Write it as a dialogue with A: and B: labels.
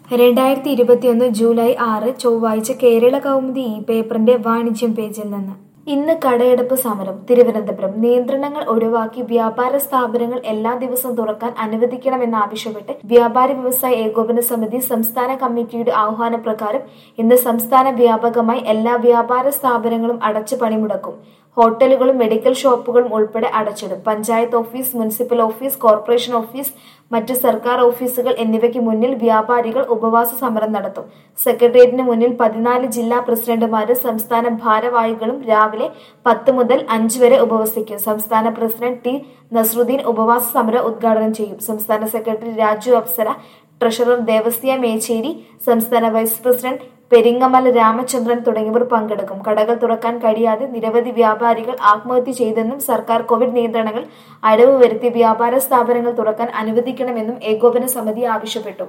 A: രണ്ടായിരത്തി ഇരുപത്തിയൊന്ന് ജൂലൈ ആറ് ചൊവ്വാഴ്ച കേരള കൗമുദി ഈ പേപ്പറിന്റെ വാണിജ്യം പേജിൽ നിന്ന് ഇന്ന് കടയടപ്പ് സമരം തിരുവനന്തപുരം നിയന്ത്രണങ്ങൾ ഒഴിവാക്കി വ്യാപാര സ്ഥാപനങ്ങൾ എല്ലാ ദിവസവും തുറക്കാൻ അനുവദിക്കണമെന്നാവശ്യപ്പെട്ട് വ്യാപാരി വ്യവസായ ഏകോപന സമിതി സംസ്ഥാന കമ്മിറ്റിയുടെ ആഹ്വാനപ്രകാരം ഇന്ന് സംസ്ഥാന വ്യാപകമായി എല്ലാ വ്യാപാര സ്ഥാപനങ്ങളും അടച്ചു പണിമുടക്കും ഹോട്ടലുകളും മെഡിക്കൽ ഷോപ്പുകളും ഉൾപ്പെടെ അടച്ചിടും panchayat office municipal office corporation office മറ്റ് സർക്കാർ ഓഫീസുകൾ എന്നിവയ്ക്ക് മുന്നിൽ വ്യാപാരികൾ ഉപവാസ സമരം നടത്തും സെക്രട്ടേറിയറ്റിന് മുന്നിൽ പതിനാല് ജില്ലാ പ്രസിഡന്റുമാരും സംസ്ഥാന ഭാരവാഹികളും രാവിലെ പത്ത് മുതൽ അഞ്ച് വരെ ഉപവസിക്കും സംസ്ഥാന പ്രസിഡന്റ് ടി നസ്രുദ്ദീൻ ഉപവാസ സമരം ഉദ്ഘാടനം ചെയ്യും സംസ്ഥാന സെക്രട്ടറി രാജു അപ്സര ട്രഷറർ ദേവസ്യ മേച്ചേരി സംസ്ഥാന വൈസ് പ്രസിഡന്റ് പെരിങ്ങമല രാമചന്ദ്രൻ തുടങ്ങിയവർ പങ്കെടുക്കും കടകൾ തുറക്കാൻ കഴിയാതെ നിരവധി വ്യാപാരികൾ ആത്മഹത്യ ചെയ്തെന്നും സർക്കാർ കോവിഡ് നിയന്ത്രണങ്ങൾ അയവ് വരുത്തി വ്യാപാര സ്ഥാപനങ്ങൾ തുറക്കാൻ അനുവദിക്കണമെന്നും ഏകോപന സമിതി ആവശ്യപ്പെട്ടു